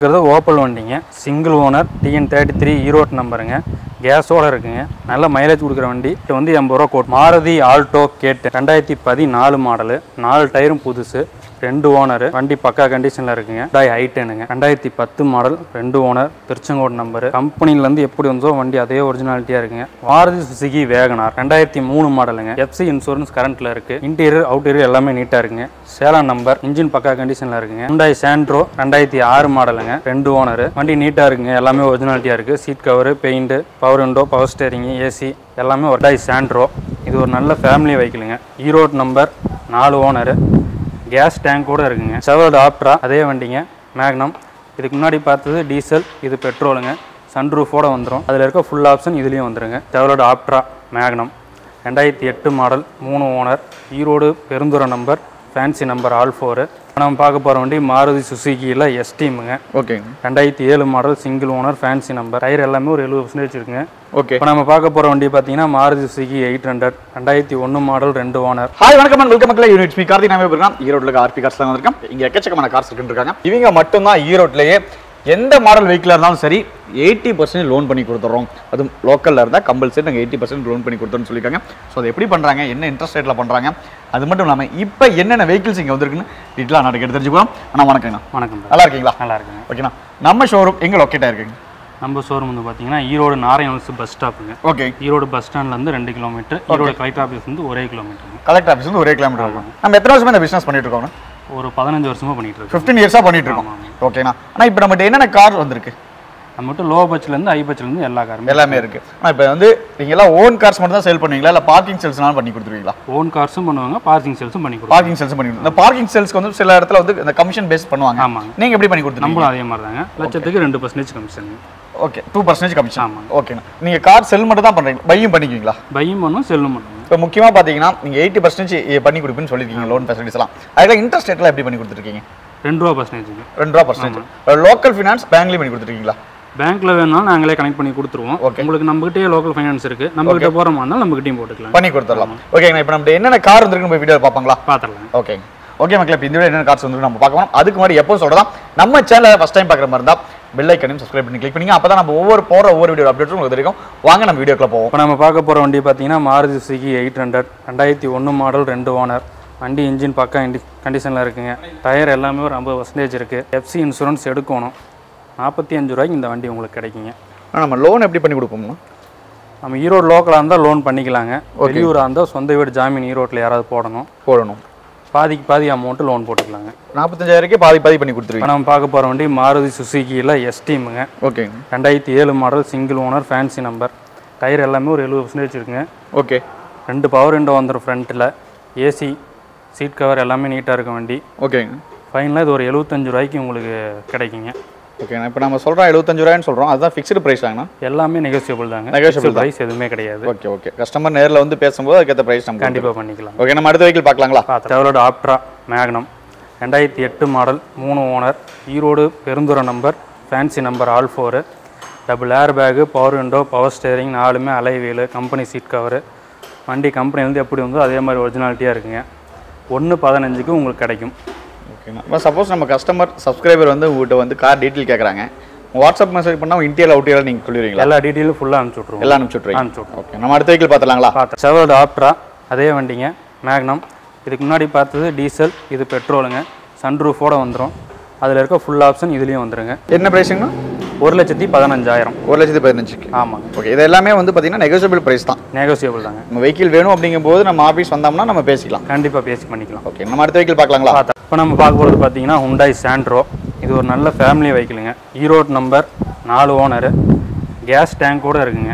இருக்கிறது ஓப்பல் வண்டிங்க single owner TN thirty three Erode நம்பருங்க கேஸோட இருக்குங்க நல்ல மைலேஜ் கொடுக்குற வண்டி இது வந்து எண்பது ரூபா கோட் மாருதி ஆல்டோ கேட்டு ரெண்டாயிரத்தி பதினாலு மாடலு நாலு டயரும் புதுசு ரெண்டு ஓனர் வண்டி பக்கா கண்டிஷனில் இருக்குங்க டாய் ஐட்டனுங்க ரெண்டாயிரத்தி பத்து மாடல் ரெண்டு ஓனர் திருச்செங்கோடு நம்பரு கம்பெனிலேருந்து எப்படி வந்தோ வண்டி அதே ஒரிஜினாலிட்டியாக இருக்குங்க மாருதி சுசுகி வேகனார் ரெண்டாயிரத்தி மூணு மாடலுங்க எஃப்சி இன்சூரன்ஸ் கரண்ட்டில் இருக்கு இன்டீரியர் அவுட்டீரியர் எல்லாமே நீட்டாக இருக்குங்க சேலம் நம்பர் இன்ஜின் பக்கா கண்டிஷனில் இருக்குங்க ஹுண்டாய் சாண்ட்ரோ ரெண்டாயிரத்தி ஆறு மாடலுங்க ரெண்டு ஓனர் வண்டி நீட்டாக இருக்குங்க எல்லாமே ஒரிஜினாலிட்டியாக இருக்குது seat cover paint power window power steering AC எல்லாமே ஹுண்டாய் சாண்ட்ரோ இது ஒரு நல்ல ஃபேமிலி வெஹிக்கிளுங்க ஈரோட் நம்பர் நாலு ஓனர் கேஸ் டேங்க் கூட இருக்குங்க செவர்டு ஆப்ட்ரா அதே வண்டிங்க மேக்னம் இதுக்கு முன்னாடி பார்த்தது டீசல் இது பெட்ரோலுங்க சன்ரூஃபோட வந்துடும் அதில் இருக்க ஃபுல் ஆப்ஷன் இதுலேயும் வந்துருங்க செவர்டு ஆப்ட்ரா மேக்னம் ரெண்டாயிரத்தி எட்டு மாடல் மூணு owner Erode Perundurai number fancy number all four நம்ம பார்க்க போகிற வண்டி மாருதி சுசுக்கியில் எஸ்டீமுங்க ஓகேங்க ரெண்டாயிரத்தி ஏழு model single owner fancy number tyre எல்லாமே ஒரு எழுபது பர்சன்டேஜ் இருக்குங்க ஓகே இப்போ நம்ம பார்க்க போகிற வண்டி பார்த்தீங்கன்னா மாருதி சுசுகி எயிட் ஹண்ட்ரட் ரெண்டாயிரத்தி ஒன்று மாடல் ரெண்டு ஓனர் ஹாய் வணக்கம் அண்ட் வெல்கம் மக்களே யூனிட் மீ கார்த்திக் நாமே இருக்கோம் ஈரோட்ல ஆர்பி கார்ஸ் தான் வந்திருக்கோம் இங்க எக்கச்சக்கமான கார்ஸ் இருக்குன்னு இருக்காங்க இவங்க மட்டும்தான் ஈரோட்லயே எந்த மாடல் வெஹிக்கிளாக இருந்தாலும் சரி எயிட்டி பர்சன்ட் லோன் பண்ணி கொடுத்துறோம் அதுவும் லோக்கலில் இருந்தால் கம்பல்சரி நாங்கள் எயிட்டி பர்சன்ட் லோன் பண்ணி கொடுத்துறோம்னு சொல்லியிருக்காங்க ஸோ அதை எப்படி பண்ணுறாங்க என்ன இன்ட்ரெஸ்ட் ரேட்டில் பண்ணுறாங்க அது மட்டும் இல்லாமல் இப்போ என்னென்ன வெஹிக்கிள்ஸ் இங்கே வந்திருக்குன்னு டீட்டெயிலாக நாட்டுக்கு எடுத்து தெரிஞ்சுக்கலாம் அண்ணா வணக்கங்கண்ணா வணக்கம் நல்லா இருக்கீங்களா நல்லா இருக்குங்க ஓகேண்ணா நம்ம ஷோரூம் எங்கே லொக்கேட் ஆயிருக்குங்க நம்ம ஷோரூம் வந்து பார்த்தீங்கன்னா ஈரோடு நாராயணஸ் பஸ் ஸ்டாப்புங்க ஓகே ஈரோடு பஸ் ஸ்டாண்ட்லேருந்து ரெண்டு கிலோமீட்டர் ஈரோடு கலெக்டர் ஆஃபீஸ் வந்து ஒரே கிலோமீட்டருங்க கலெக்டர் ஆஃபீஸ் வந்து ஒரே கிலோமீட்டர் இருக்கும் நம்ம எத்தனை வருஷமா இந்த பிஸ்னஸ் பண்ணிட்டு இருக்கோம் ஒரு பதினஞ்சு வருஷமா பண்ணிட்டு இருக்கோம் ஃபிஃப்டீன் இயர்ஸாக பண்ணிட்டு இருக்கோம் ஓகேண்ணா ஆனால் இப்போ நம்மகிட்ட என்னென்ன கார் வந்திருக்கு நம்ம மட்டும் லோ பட்ஜெட்லேருந்து ஹை பட்ஜெட்லேருந்து எல்லா காருமே எல்லாமே இருக்கு ஆனால் இப்போ வந்து நீங்க எல்லாம் ஓன் கார்ஸ் மட்டும் தான் சேல் பண்ணுவீங்களா இல்லை பார்க்கிங் சேல்ஸ்னாலும் பண்ணி கொடுத்துருவீங்களா ஓன் கார்ஸும் பண்ணுவாங்க பார்க்கிங் சேல்ஸும் பண்ணி கொடுப்போம் பார்க்கிங் சேல்ஸ் பண்ணி கொடுத்து- இந்த பார்க்கிங் சேல்ஸ்க்கு வந்து சில இடத்துல வந்து இந்த கமிஷன் பேஸ் பண்ணுவாங்க ஆமாங்க நீங்க எப்படி பண்ணி கொடுத்துருங்க நம்மளும் அதே மாதிரி தாங்க லட்சத்துக்கு ரெண்டு percentage commission okay two percentage commission ஆமாங்க ஓகேண்ணா நீங்க கார் செல் மட்டும் தான் பண்றீங்க பையும் பண்ணிக்குவீங்களா பையும் பண்ணுவோம் செல்லும் பண்ணுவோம் இப்போ முக்கியமாக பார்த்தீங்கன்னா நீங்க எயிட்டி பர்சன்டேஜ் பண்ணி கொடுப்பீங்கன்னு சொல்லியிருக்கீங்க லோன் ஃபெசிலிட்டிஸ் எல்லாம் அதில் இன்ட்ரெஸ்ட் ரேட்லாம் எப்படி பண்ணி கொடுத்துருக்கீங்க ரெண்டு ரூபா பர்சன்டேஜுங்க ரெண்டு ரூபா பர்சன்டேஜ் லோக்கல் ஃபினான்ஸ் பேங்க்லேயும் பண்ணி கொடுத்துருக்கீங்களா பேங்க்ல வேணாலும் நாங்களே கனெக்ட் பண்ணி கொடுத்துருவோம் Okay. உங்களுக்கு நம்மகிட்டயே லோக்கல் ஃபைனான்ஸ் இருக்கு நம்ம கிட்ட போற மாதிரி இருந்தாலும் நம்மகிட்டயும் போட்டுக்கலாம் பண்ணி கொடுத்துடலாம் ஓகேங்கண்ணா இப்போ நம்ம என்னென்ன கார் வந்துருக்குன்னு போய் வீடியோ பார்ப்பாங்களா பார்த்துடலாம் ஓகே ஓகே மக்களே இப்போ இந்த வீடியோ என்னென்ன கார்ஸ் வந்து நம்ம பார்க்கணும் அதுக்கு முன்னாடி எப்போ சொல்றதா நம்ம சேனலை ஃபஸ்ட் டைம் பார்க்குற மாதிரி இருந்தால் பெல் ஐக்கனையும் சப்ஸ்கிரைப் பண்ணி கிளிக் பண்ணிங்க அப்போ தான் நம்ம ஒவ்வொரு போகிற ஒவ்வொரு வீடியோ அப்டேட்டும் உங்களுக்கு தெரியும் வாங்க நம்ம வீடியோக்குள்ள போவோம் இப்போ நம்ம பார்க்க போகிற வண்டி பார்த்தீங்கன்னா மாருதி சுசுகி எயிட் ஹண்ட்ரட் ரெண்டாயிரத்தி ஒன்று மாடல் ரெண்டு ஓனர் வண்டி இன்ஜின் பக்கா இண்டி கண்டிஷனில் இருக்குங்க டயர் எல்லாமே ஒரு ஐம்பது பர்சன்டேஜ் இருக்குது எஃப்சி இன்சூரன்ஸ் எடுக்கணும் நாற்பத்தி அஞ்சு ரூபாய்க்கு இந்த வண்டி உங்களுக்கு கிடைக்குங்க ஆனா, நம்ம லோன் எப்படி பண்ணி கொடுப்போம்னா நம்ம ஈரோடு லோக்கலாக இருந்தால் லோன் பண்ணிக்கலாங்க வெளியூராக இருந்தால் சொந்த வீடு ஜாமீன் ஈரோட்டில் யாராவது போடணும் போடணும் பாதிக்கு பாதி அமௌண்ட்டு லோன் போட்டுக்கலாங்க நாற்பத்தஞ்சாயிரக்கே பாதி பாதி பண்ணி இப்போ கொடுத்துருவீங்க நம்ம பார்க்க போகிற வண்டி மாருதி சுசுகியில் எஸ்டீமுங்க ஓகே ரெண்டாயிரத்தி ஏழு model single owner fancy number tyre எல்லாமே ஒரு எழுபது பர்சன்டேஜ் இருக்குங்க ஓகே ரெண்டு பவர் விண்டோ வந்துடும் ஃப்ரண்ட்டில் ஏசி சீட் கவர் எல்லாமே நீட்டாக இருக்கும் வண்டி ஓகேங்க ஃபைனலாக இது ஒரு எழுபத்தஞ்சு ரூபாய்க்கு உங்களுக்கு கிடைக்குங்க ஓகேண்ணா இப்போ நம்ம சொல்கிறோம் எழுபத்தஞ்சு ரூபாய்னு சொல்கிறோம் அதுதான் ஃபிக்ஸ்டு ப்ரைஸ் ஆகணும் எல்லாமே நெகோசியபிள் தாங்க Negotiable ப்ரைஸ் எதுவுமே கிடையாது ஓகே ஓகே கஸ்டமர் நேரில் வந்து பேசும்போது அதுக்கேற்ற ப்ரைஸ் நம்ம கண்டிப்பாக பண்ணிக்கலாம் ஓகே நம்ம அடுத்த வெஹிக்கிள் பார்க்கலாங்களா டெவலோட ஆப்ட்ரா மேக்னம் ரெண்டாயிரத்தி எட்டு மாடல் மூணு owner Erode Perundurai number fancy number all four double air bag power window power steering நாலுமே alloy wheel company seat cover வண்டி கம்பெனிலேருந்து எப்படி வந்தோ அதே மாதிரி ஒரிஜினாலிட்டியாக இருக்குங்க ஒன்று பதினஞ்சுக்கு உங்களுக்கு கிடைக்கும் ஓகேண்ணா இப்போ சப்போஸ் நம்ம கஸ்டமர் சப்ஸ்கிரைபர் வந்து உங்கள்கிட்ட வந்து கார் டீட்டெயில் கேட்குறாங்க வாட்ஸ்அப் மெசேஜ் பண்ணால் இன்டியல் அவுட்டியல் நீங்கள் சொல்லிடுவீங்களா எல்லா டீட்டெயிலும் ஃபுல்லாக அனுப்பிச்சி விட்ருவோம் எல்லாம் அனுப்பிச்சு விட்ருவீங்க அனுப்பிச்சி விட்ருவோம் ஓகே நம்ம அடுத்த வெஹிக்கிள் பார்த்துலாங்களா பார்த்தேன் செவர்டு ஆப்ட்ரா அதே வண்டிங்க மேக்னம் இதுக்கு முன்னாடி பார்த்தது டீசல் இது பெட்ரோலுங்க சன்ரூஃபோட வந்துடும் அதில் இருக்க ஃபுல் ஆப்ஷன் இதுலேயும் வந்துருங்க என்ன ப்ரைஸுங்கண்ணா ஒரு லட்சத்தி பதினஞ்சாயிரம் ஒரு லட்சத்தி பதினஞ்சுக்கு ஆமாங்க ஓகே இது எல்லாமே வந்து பார்த்தீங்கன்னா நெகோசியபிள் ப்ரைஸ் தான் நெகோசியபிள் தாங்க நம்ம வெஹிக்கிள் வேணும் அப்படிங்கும்போது நம்ம ஆஃபீஸ் வந்தோம்னா நம்ம பேசிக்கலாம் கண்டிப்பாக பேசி பண்ணிக்கலாம் ஓகே நம்ம அடுத்த வெஹிக்கிள் பார்க்கலாங்களா பார்த்தா இப்போ நம்ம பார்க்க போகிறது பார்த்தீங்கன்னா ஹுண்டாய் சாண்ட்ரோ இது ஒரு நல்ல ஃபேமிலி வெஹிக்கிளுங்க ஈரோட் நம்பர் நாலு ஓனரு கேஸ் டேங்க் கூட இருக்குங்க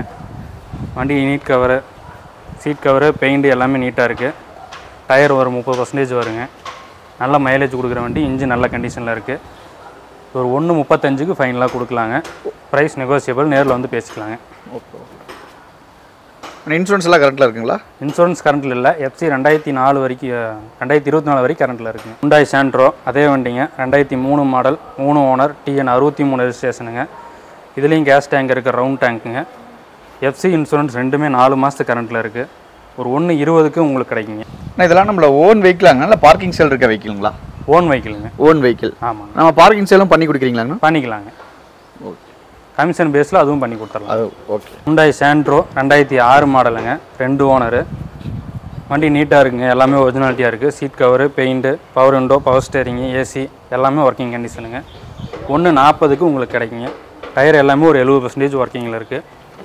வண்டி neat cover seat cover paint எல்லாமே நீட்டாக இருக்குது டயர் ஒரு முப்பது பர்சன்டேஜ் வருங்க நல்ல மைலேஜ் கொடுக்குற வண்டி இன்ஜின் நல்ல கண்டிஷனில் இருக்குது ஒரு ஒன்று முப்பத்தஞ்சுக்கு ஃபைனலாக கொடுக்கலாங்க ப்ரைஸ் நெகோசியபிள் நேரில் வந்து பேசிக்கலாங்க ஓகே இன்சூரன்ஸ் எல்லாம் கரெக்டில் இருக்குங்களா இன்சூரன்ஸ் கரண்ட்டில் இல்லை எஃப்சி ரெண்டாயிரத்தி நாலு வரைக்கும் அஹ், ரெண்டாயிரத்தி இருபத்தி நாலு வரைக்கும் கரண்ட்டில் இருக்குங்க ஹுண்டாய் சாண்ட்ரோ அதே வண்டிங்க ரெண்டாயிரத்தி மூணு மாடல் மூணு ஓனர் டிஎன் அறுபத்தி மூணு ரெஜிஸ்ட்ரேஷனுங்க இதுலேயும் கேஸ் டேங்க் இருக்குது ரவுண்ட் டேங்க்குங்க எஃப்சி இன்சூரன்ஸ் ரெண்டுமே நாலு மாதத்துக்கு கரண்ட்டில் இருக்குது ஒரு ஒன்று இருபதுக்கு உங்களுக்கு கிடைக்குங்க அண்ணா, இதெல்லாம் நம்மள ஓன் வெஹிக்கிளாங்க இல்லை பார்க்கிங் சேல் இருக்க வெஹிக்கிளுங்களா ஓன் வெஹிக்கிளுங்க ஓன் வெஹிக்கிள் ஆமாங்க நம்ம பார்க்கிங் சேலும் பண்ணி கொடுக்குறீங்களாங்கண்ணா பண்ணிக்கலாங்க ஓகே கமிஷன் பேஸில் அதுவும் பண்ணி கொடுத்துடலாம் அது ஓகே Hyundai சாண்ட்ரோ ரெண்டாயிரத்தி ஆறு மாடலுங்க ரெண்டு ஓனரு வண்டி நீட்டாக இருக்குங்க எல்லாமே ஒரிஜினாலிட்டியாக இருக்குது seat cover paint power window power steering AC எல்லாமே ஒர்க்கிங் கண்டிஷனுங்க ஒன்று நாற்பதுக்கு உங்களுக்கு கிடைக்குங்க டயர் எல்லாமே ஒரு எழுபது பர்சன்டேஜ் ஒர்க்கிங்கில் இருக்குது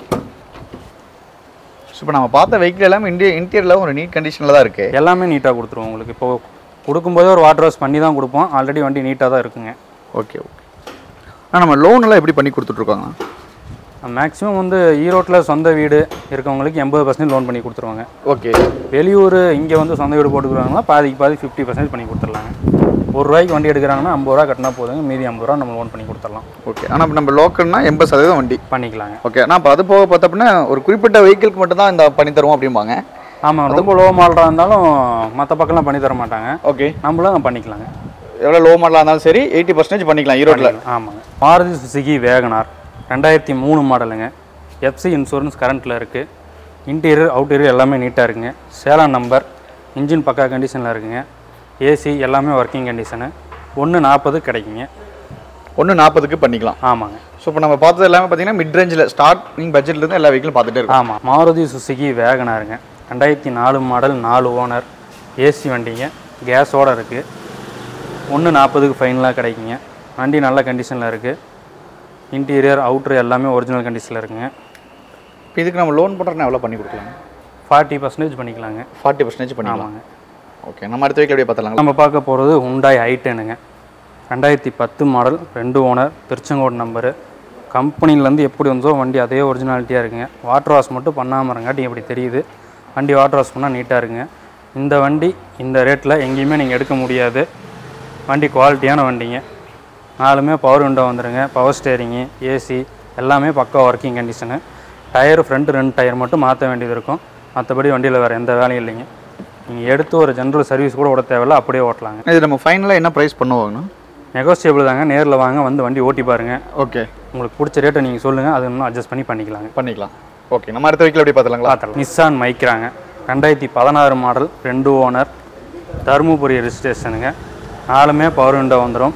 இப்போ நம்ம பார்த்த வெஹிக்கிள் எல்லாமே இன்டி இன்டீரியரில் ஒரு நீட் கண்டிஷனில் தான் இருக்குது எல்லாமே நீட்டாக கொடுத்துருவோம் உங்களுக்கு இப்போ கொடுக்கும்போதே ஒரு வாட்டர் வாஷ் பண்ணி தான் கொடுப்போம் ஆல்ரெடி வண்டி நீட்டாக தான் இருக்குங்க ஓகே ஓகே ஆனால் நம்ம லோன் எல்லாம் எப்படி பண்ணி கொடுத்துட்ருக்காங்க மேக்ஸிமம் வந்து ஈரோட்டில் சொந்த வீடு இருக்கவங்களுக்கு எண்பது பர்சன்டேஜ் லோன் பண்ணி கொடுத்துருவாங்க ஓகே வெளியூர் இங்கே வந்து சொந்த வீடு போட்டுக்கிறாங்கன்னா பாதிக்கு பாதி ஃபிஃப்டி பர்சன்டேஜ் பண்ணி கொடுத்துர்லாங்க ஒரு ரூபாய்க்கு வண்டி எடுக்கிறாங்கன்னா ஐம்பது ரூபா கட்டினா போதுங்க மீதி ஐம்பது ரூபா நம்ம லோன் பண்ணி கொடுத்துடலாம் ஓகே ஆனால் இப்போ நம்ம லோக்கல்னா எண்பது சதவீதம் வண்டி பண்ணிக்கலாங்க ஓகே ஆனால் இப்போ அது போக பார்த்தோம்னா ஒரு குறிப்பிட்ட வெஹிக்கிளுக்கு மட்டும் தான் இந்த பண்ணி தருவோம் அப்படிம்பாங்க ஆமாம் ரொம்ப லோ மாடலாக இருந்தாலும் மற்ற பக்கம்லாம் பண்ணி தர மாட்டாங்க ஓகே நம்மளும் பண்ணிக்கலாங்க எவ்வளோ லோ மாடலாக இருந்தாலும் சரி எயிட்டி பர்சன்டேஜ் பண்ணிக்கலாம் ஈரோட்டில் ஆமாங்க மாருதி சுசுகி வேகனார் ரெண்டாயிரத்தி மூணு மாடலுங்க எஃப்சி இன்சூரன்ஸ் கரண்ட்டில் இருக்குது இன்டீரியர் அவுட்டீரியர் எல்லாமே நீட்டாக இருக்குங்க சேலம் நம்பர் இன்ஜின் பக்கா கண்டிஷனில் இருக்குங்க ஏசி எல்லாமே ஒர்க்கிங் கண்டிஷனு ஒன்று நாற்பது கிடைக்குங்க ஒன்று நாற்பதுக்கு பண்ணிக்கலாம் ஆமாங்க ஸோ இப்போ நம்ம பார்த்தது எல்லாமே பார்த்தீங்கன்னா மிட் ரேஞ்சில் ஸ்டார்டிங் பட்ஜெட்லேருந்து எல்லா வெஹிக்கிளும் பார்த்துட்டே இருக்கோம் ஆமாம் மாருதி சுசுகி வேகனாருங்க ரெண்டாயிரத்தி நாலு மாடல் நாலு ஓனர் ஏசி வண்டிங்க கேஸோட இருக்குது ஒன்று நாற்பதுக்கு ஃபைனலாக கிடைக்குங்க வண்டி நல்ல கண்டிஷனில் இருக்குது இன்டீரியர் அவுட்ரு எல்லாமே ஒரிஜினல் கண்டிஷனில் இருக்குங்க இப்போ இதுக்கு நம்ம லோன் போட்டோம்னா எவ்வளோ பண்ணி கொடுக்கலாம் ஃபார்ட்டி பர்சன்டேஜ் பண்ணிக்கலாங்க ஃபார்ட்டி பர்சன்டேஜ் பண்ணிக்கலாம் ஆமாங்க ஓகே நம்ம அடுத்த வெஹிக்கிள் அப்படியே பார்த்தலாங்களா நம்ம பார்க்க போகிறது ஹுண்டாய் ஐட்டனுங்க ரெண்டாயிரத்தி பத்து மாடல் ரெண்டு ஓனர் திருச்செங்கோடு நம்பரு கம்பெனிலேருந்து எப்படி வந்தோ வண்டி அதே ஒரிஜினாலிட்டியாக இருக்குங்க வாட்டர் வாஷ் மட்டும் பண்ணாமல் இருங்காட்டி இப்படி தெரியுது வண்டி வாட்டர் வாஷ் பண்ணால் நீட்டாக இருக்குங்க இந்த வண்டி இந்த ரேட்டில் எங்கேயுமே நீங்கள் எடுக்க முடியாது வண்டி குவாலிட்டியான வண்டிங்க நாலுமே பவர் விண்டோ வந்துடுங்க பவர் ஸ்டேரிங்கு ஏசி எல்லாமே பக்கா ஒர்க்கிங் கண்டிஷனு டயர் ஃப்ரண்ட் ரெண்டு டயர் மட்டும் மாற்ற வேண்டியது இருக்கும் மற்றபடி வண்டியில் வேறு எந்த வேலையும் இல்லைங்க நீங்கள் எடுத்து ஒரு ஜென்ரல் சர்வீஸ் கூட ஓட தேவையில்ல அப்படியே ஓட்டலாங்க இது நம்ம ஃபைனலாக என்ன ப்ரைஸ் பண்ணுவாங்கண்ணா நெகோசியபிள் தாங்க நேரில் வாங்க வந்து வண்டி ஓட்டி பாருங்கள் ஓகே உங்களுக்கு பிடிச்ச ரேட்டை நீங்கள் சொல்லுங்கள் அது இன்னும் அட்ஜஸ்ட் பண்ணி பண்ணிக்கலாங்க பண்ணிக்கலாம் ஓகே நம்ம அடுத்த வெஹிக்கிள் அப்படியே பார்த்தலாங்களா பார்த்துலாம் நிஸ்ஸான் மைக்ராங்க ரெண்டாயிரத்தி பதினாறு மாடல் ரெண்டு ஓனர் தருமபுரி ரெஜிஸ்ட்ரேஷனுங்க நாலுமே பவர் விண்டோ வந்துடும்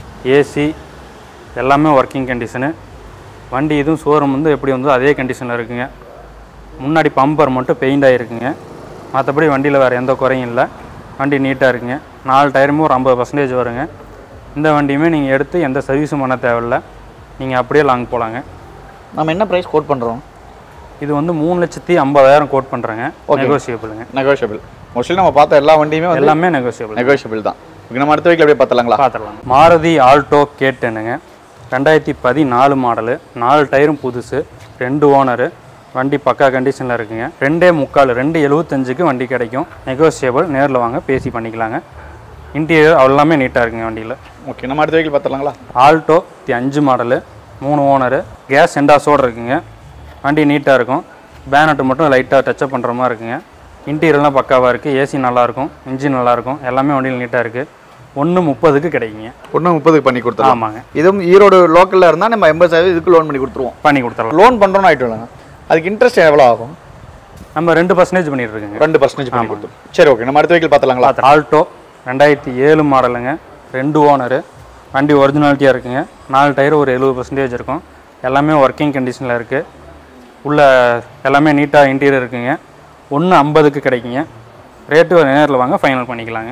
ஏசி எல்லாமே ஒர்க்கிங் கண்டிஷனு வண்டி இதுவும் ஷோரூம் வந்து எப்படி வந்தோ அதே கண்டிஷனில் இருக்குங்க முன்னாடி பம்பர் மட்டும் பெயிண்ட் ஆகிருக்குங்க மற்றபடி வண்டியில் வேறு எந்த குறையும் இல்லை வண்டி நீட்டாக இருக்குங்க நாலு டயருமே ஒரு ஐம்பது பர்சன்டேஜ் வருங்க இந்த வண்டியுமே நீங்கள் எடுத்து எந்த சர்வீஸும் பண்ண தேவையில்ல நீங்கள் அப்படியே லாங் போகலாங்க நம்ம என்ன ப்ரைஸ் கோட் பண்ணுறோம் இது வந்து மூணு லட்சத்தி ஐம்பதாயிரம் கோட் பண்ணுறேங்க நெகோசியபிளுங்க நெகோஷியபிள் மோஸ்ட்லி நம்ம பார்த்த எல்லா வண்டியுமே வந்து எல்லாமே நெகோசியபிள் நெகோஷியபிள் தான் ஓகே நம்ம அடுத்த வெஹிக்கிள் அப்படியே பார்த்தலாங்களா பார்த்துடலாம் மாருதி ஆல்டோ கேட்டுனுங்க ரெண்டாயிரத்தி பதினாலு மாடலு நாலு டயரும் புதுசு ரெண்டு ஓனரு வண்டி பக்கா கண்டிஷனில் இருக்குங்க ரெண்டே முக்கால் ரெண்டு எழுபத்தஞ்சுக்கு வண்டி கிடைக்கும் நெகோசியபிள் நேரில் வாங்க பேசி பண்ணிக்கலாங்க இன்டீரியர் எல்லாமே நீட்டாக இருக்குங்க வண்டியில் ஓகே நம்ம அடுத்த வெஹிக்கிள் பார்த்தலாங்களா ஆல்டோ அஞ்சு மாடலு மூணு ஓனரு கேஸ் எண்டாஸோடு இருக்குங்க வண்டி நீட்டாக இருக்கும் பேனட்டு மட்டும் லைட்டாக டச்சப் பண்ணுற மாதிரி இருக்குங்க இன்டீரியர்லாம் பக்காவாக இருக்குது ஏசி நல்லாயிருக்கும் இன்ஜின் நல்லாயிருக்கும் எல்லாமே வண்டியில் நீட்டாக இருக்குது ஒன்று முப்பதுக்கு கிடைக்குங்க ஒன்று முப்பதுக்கு பண்ணி கொடுத்துருவோம் ஆமாங்க இதுவும் ஈரோடு லோக்கலில் இருந்தால் நம்ம எண்பது சதவீதம் இதுக்கு லோன் பண்ணி கொடுத்துருவோம் பண்ணி கொடுத்துடலாம் லோன் பண்ணுறோன்னு ஆகிட்டு இல்லைங்க அதுக்கு இன்ட்ரெஸ்ட் எவ்வளோ ஆகும் நம்ம ரெண்டு பர்சன்டேஜ் பண்ணிட்டு இருக்கோங்க ரெண்டு பர்சன்டேஜ் பண்ணி கொடுத்துரும் சரி ஓகே நம்ம அடுத்த வெஹிக்கிள் பார்த்தலாங்களா பார்த்து ஆல்டோ ரெண்டாயிரத்தி ஏழு மாடலுங்க ரெண்டு ஓனரு வண்டி ஒரிஜினாலிட்டியாக இருக்குங்க நாலு டயர் ஒரு எழுபது பர்சன்டேஜ் இருக்கும் எல்லாமே ஒர்க்கிங் கண்டிஷனில் இருக்குது உள்ள எல்லாமே நீட்டாக இன்டீரியர் இருக்குங்க ஒன்று ஐம்பதுக்கு கிடைக்குங்க ரேட்டு நேரில் வாங்க ஃபைனல் பண்ணிக்கலாங்க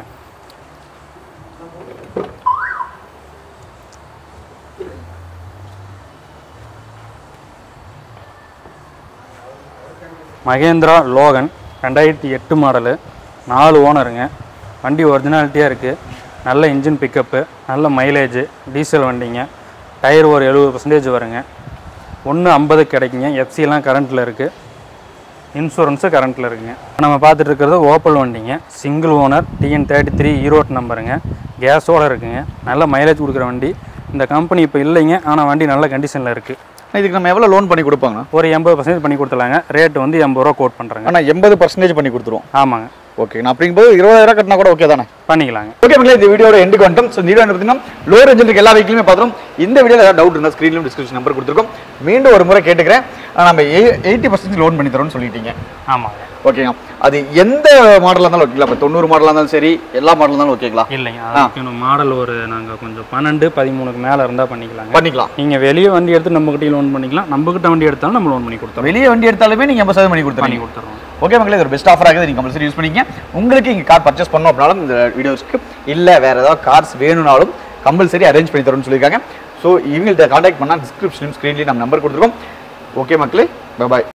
மகேந்திரா லோகன் ரெண்டாயிரத்தி எட்டு மாடலு நாலு ஓனருங்க வண்டி ஒரிஜினாலிட்டியாக இருக்குது நல்ல இன்ஜின் பிக்கப்பு நல்ல மைலேஜ் டீசல் வண்டிங்க டயர் ஒரு எழுபது பர்சன்டேஜ் வருங்க ஒன்று ஐம்பது கிடைக்குங்க எஃப்சிலாம் கரண்ட்டில் இருக்குது இன்சூரன்ஸு கரண்ட்டில் இருக்குங்க நம்ம பார்த்துட்டு இருக்கிறது ஓப்பல் வண்டிங்க single owner TN thirty three Erode நம்பருங்க கேஸோடு இருக்குங்க நல்ல மைலேஜ் கொடுக்குற வண்டி இந்த கம்பெனி இப்போ இல்லைங்க ஆனால் வண்டி நல்ல கண்டிஷனில் இருக்குது இதுக்கு நம்ம எவ்வளோ லோன் பண்ணி கொடுப்பாங்கண்ணா ஒரு எண்பது பர்சன்டேஜ் பண்ணி கொடுத்துலாங்க ரேட்டு வந்து எண்பது ரூபா கோட் பண்ணுறேங்க ஆனால் எண்பது பர்சன்டேஜ் பண்ணி கொடுத்துருவோம் ஆமாங்க ஓகே நான் அப்படிங்கும்போது இருபதாயிரம் கட்டினா கூட ஓகே தானே பண்ணிக்கலாங்க ஓகே மக்களே இந்த வீடியோட எண்டுக்கு வந்துட்டோம் ஸோ இந்த வீடியோ பார்த்தீங்கன்னா லோ ரேஞ்சில் இருக்க எல்லா வெஹிக்கிலுமே பார்த்துரும் இந்த வீடியோவில் ஏதாவது டவுட் இருந்தால் ஸ்க்ரீன்லையும் டிஸ்கிரிப்ஷன் நம்பர் கொடுத்துருக்கோம் மீண்டும் ஒரு முறை கேட்டுக்கிறேன் ஆனா, நம்ம எயிட்டி பர்சன்டேஜ் லோன் பண்ணி தரோம்னு சொல்லிட்டீங்க ஆமாங்க ஓகேங்க அது எந்த மாடலாக இருந்தாலும் ஓகேங்களா இப்போ தொண்ணூறு மாடலாக இருந்தாலும் சரி எல்லா மாடலாக இருந்தாலும் ஓகேங்களா இல்லைங்க அதுக்கு மாடல் ஒரு நாங்கள் கொஞ்சம் பன்னெண்டு பதிமூணுக்கு மேலே இருந்தால் பண்ணிக்கலாங்க பண்ணிக்கலாம் நீங்கள் வெளியே வண்டி எடுத்து நம்மகிட்டயும் லோன் பண்ணிக்கலாம் நம்மகிட்ட வண்டி எடுத்தாலும் நம்ம லோன் பண்ணி கொடுத்துறோம் வெளியே வண்டி எடுத்தாலுமே நீங்கள் எண்பது சதவீதம் பண்ணி பண்ணி கொடுத்துருவீங்க கொடுத்துறோம் ஓகே மக்களே இது ஒரு பெஸ்ட் ஆஃபர் ஆகுது நீங்கள் கம்பல்சரி யூஸ் பண்ணிக்க உங்களுக்கு இங்கே கார் பர்ச்சேஸ் பண்ணணும் அப்படின்னாலும் இந்த வீடியோஸ்க்கு இல்லை வேற ஏதாவது கார்ஸ் வேணும்னாலும் கம்பல்சரி அரேஞ்ச் பண்ணி தரோம்னு சொல்லியிருக்காங்க ஸோ இவங்கள்ட்ட காண்டாக்ட் பண்ணால் டிஸ்கிரிப்ஷனும் ஸ்க்ரீன்லேயும் நம்ம நம்பர் கொடுத்துருக்கோம் ஓகே மக்களே பாய்